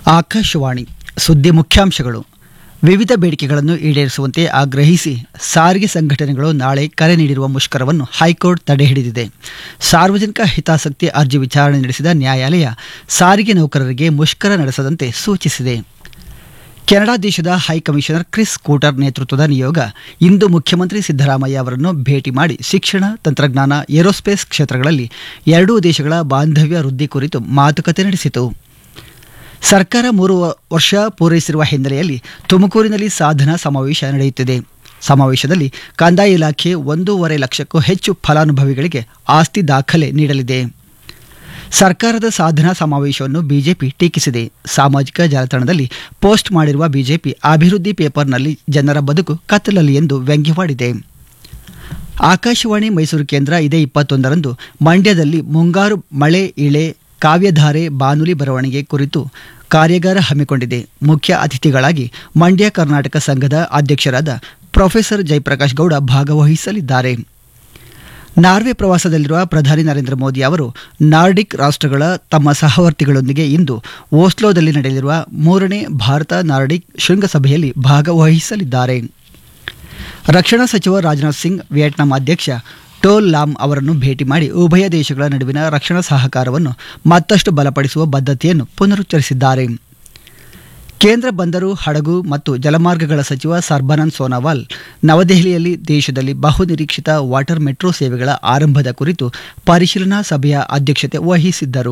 ಆಕಾಶವಾಣಿ ಸುದ್ದಿ ಮುಖ್ಯಾಂಶಗಳು ವಿವಿಧ ಬೇಡಿಕೆಗಳನ್ನು ಈಡೇರಿಸುವಂತೆ ಆಗ್ರಹಿಸಿ ಸಾರಿಗೆ ಸಂಘಟನೆಗಳು ನಾಳೆ ಕರೆ ನೀಡಿರುವ ಮುಷ್ಕರವನ್ನು ಹೈಕೋರ್ಟ್ ತಡೆಹಿಡಿದಿದೆ ಸಾರ್ವಜನಿಕ ಹಿತಾಸಕ್ತಿ ಅರ್ಜಿ ವಿಚಾರಣೆ ನಡೆಸಿದ ನ್ಯಾಯಾಲಯ ಸಾರಿಗೆ ನೌಕರರಿಗೆ ಮುಷ್ಕರ ನಡೆಸದಂತೆ ಸೂಚಿಸಿದೆ ಕೆನಡಾ ದೇಶದ ಹೈಕಮಿಷನರ್ ಕ್ರಿಸ್ ಕೂಟರ್ ನೇತೃತ್ವದ ನಿಯೋಗ ಇಂದು ಮುಖ್ಯಮಂತ್ರಿ ಸಿದ್ದರಾಮಯ್ಯ ಅವರನ್ನು ಭೇಟಿ ಮಾಡಿ ಶಿಕ್ಷಣ ತಂತ್ರಜ್ಞಾನ ಏರೋಸ್ಪೇಸ್ ಕ್ಷೇತ್ರಗಳಲ್ಲಿ ಎರಡೂ ದೇಶಗಳ ಬಾಂಧವ್ಯ ವೃದ್ಧಿ ಕುರಿತು ಮಾತುಕತೆ ನಡೆಸಿತು ಸರ್ಕಾರ ಮೂರು ವ- ವರ್ಷ ಪೂರೈಸಿರುವ ಹಿನ್ನೆಲೆಯಲ್ಲಿ ತುಮಕೂರಿನಲ್ಲಿ ಸಾಧನಾ ಸಮಾವೇಶ ನಡೆಯುತ್ತಿದೆ ಸಮಾವೇಶದಲ್ಲಿ ಕಂದಾಯ ಇಲಾಖೆ ಒಂದೂವರೆ ಲಕ್ಷಕ್ಕೂ ಹೆಚ್ಚು ಫಲಾನುಭವಿಗಳಿಗೆ ಆಸ್ತಿ ದಾಖಲೆ ನೀಡಲಿದೆ ಸರ್ಕಾರದ ಸಾಧನಾ ಸಮಾವೇಶವನ್ನು ಬಿಜೆಪಿ ಟೀಕಿಸಿದೆ ಸಾಮಾಜಿಕ ಜಾಲತಾಣದಲ್ಲಿ ಪೋಸ್ಟ್ ಮಾಡಿರುವ ಬಿಜೆಪಿ ಅಭಿವೃದ್ಧಿ ಪೇಪರ್ನಲ್ಲಿ ಜನರ ಬದುಕು ಕತ್ತಲಲ್ಲಿ ಎಂದು ವ್ಯಂಗ್ಯವಾಡಿದೆ ಆಕಾಶವಾಣಿ ಮೈಸೂರು ಕೇಂದ್ರ ಇದೇ ಇಪ್ಪತ್ತೊಂದರಂದು ಮಂಡ್ಯದಲ್ಲಿ ಮುಂಗಾರು ಮಳೆ ಇಳೆ ಕಾವ್ಯಧಾರೆ ಬಾನುಲಿ ಬರವಣಿಗೆ ಕುರಿತು ಕಾರ್ಯಾಗಾರ ಹಮ್ಮಿಕೊಂಡಿದೆ ಮುಖ್ಯ ಅತಿಥಿಗಳಾಗಿ ಮಂಡ್ಯ ಕರ್ನಾಟಕ ಸಂಘದ ಅಧ್ಯಕ್ಷರಾದ ಪ್ರೊಫೆಸರ್ ಜಯಪ್ರಕಾಶ್ ಗೌಡ ಭಾಗವಹಿಸಲಿದ್ದಾರೆ ನಾರ್ವೆ ಪ್ರವಾಸದಲ್ಲಿರುವ ಪ್ರಧಾನಿ ನರೇಂದ್ರ ಮೋದಿ ಅವರು ನಾರ್ಡಿಕ್ ರಾಷ್ಟ್ರಗಳ ತಮ್ಮ ಸಹವರ್ತಿಗಳೊಂದಿಗೆ ಇಂದು ಓಸ್ಲೋದಲ್ಲಿ ನಡೆಯಲಿರುವ ಮೂರನೇ ಭಾರತ ನಾರ್ಡಿಕ್ ಶೃಂಗಸಭೆಯಲ್ಲಿ ಭಾಗವಹಿಸಲಿದ್ದಾರೆ ರಕ್ಷಣಾ ಸಚಿವ ರಾಜನಾಥ್ ಸಿಂಗ್ ವಿಯೆಟ್ನಾಂ ಅಧ್ಯಕ್ಷ ಟೋಲ್ ಲಾಮ್ ಅವರನ್ನು ಭೇಟಿ ಮಾಡಿ ಉಭಯ ದೇಶಗಳ ನಡುವಿನ ರಕ್ಷಣಾ ಸಹಕಾರವನ್ನು ಮತ್ತಷ್ಟು ಬಲಪಡಿಸುವ ಬದ್ಧತೆಯನ್ನು ಪುನರುಚ್ಚರಿಸಿದ್ದಾರೆ ಕೇಂದ್ರ ಬಂದರು ಹಡಗು ಮತ್ತು ಜಲಮಾರ್ಗಗಳ ಸಚಿವ ಸರ್ಬಾನಂದ್ ಸೋನಾವಾಲ್ ನವದೆಹಲಿಯಲ್ಲಿ ದೇಶದಲ್ಲಿ ಬಹುನಿರೀಕ್ಷಿತ ವಾಟರ್ ಮೆಟ್ರೋ ಸೇವೆಗಳ ಆರಂಭದ ಕುರಿತು ಪರಿಶೀಲನಾ ಸಭೆಯ ಅಧ್ಯಕ್ಷತೆ ವಹಿಸಿದ್ದರು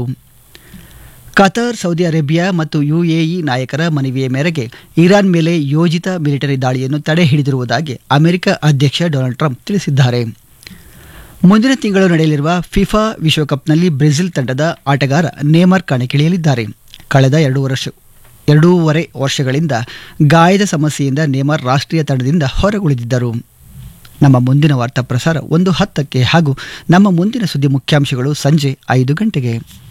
ಕತಾರ್ ಸೌದಿ ಅರೇಬಿಯಾ ಮತ್ತು ಯುಎಇ ನಾಯಕರ ಮನವಿಯ ಮೇರೆಗೆ ಇರಾನ್ ಮೇಲೆ ಯೋಜಿತ ಮಿಲಿಟರಿ ದಾಳಿಯನ್ನು ತಡೆ ಹಿಡಿದಿರುವುದಾಗಿ ಅಮೆರಿಕ ಅಧ್ಯಕ್ಷ ಡೊನಾಲ್ಡ್ ಟ್ರಂಪ್ ತಿಳಿಸಿದ್ದಾರೆ ಮುಂದಿನ ತಿಂಗಳು ನಡೆಯಲಿರುವ ಫಿಫಾ ವಿಶ್ವಕಪ್ನಲ್ಲಿ ಬ್ರೆಜಿಲ್ ತಂಡದ ಆಟಗಾರ ನೇಮರ್ ಕಣಕ್ಕಿಳಿಯಲಿದ್ದಾರೆ ಕಳೆದ ಎರಡು ವರ್ಷ ಎರಡೂವರೆ ವರ್ಷಗಳಿಂದ ಗಾಯದ ಸಮಸ್ಯೆಯಿಂದ ನೇಮರ್ ರಾಷ್ಟ್ರೀಯ ತಂಡದಿಂದ ಹೊರಗುಳಿದಿದ್ದರು ನಮ್ಮ ಮುಂದಿನ ವಾರ್ತಾ ಪ್ರಸಾರ ಒಂದು ಹತ್ತಕ್ಕೆ ಹಾಗೂ ನಮ್ಮ ಮುಂದಿನ ಸುದ್ದಿ ಮುಖ್ಯಾಂಶಗಳು ಸಂಜೆ ಐದು ಗಂಟೆಗೆ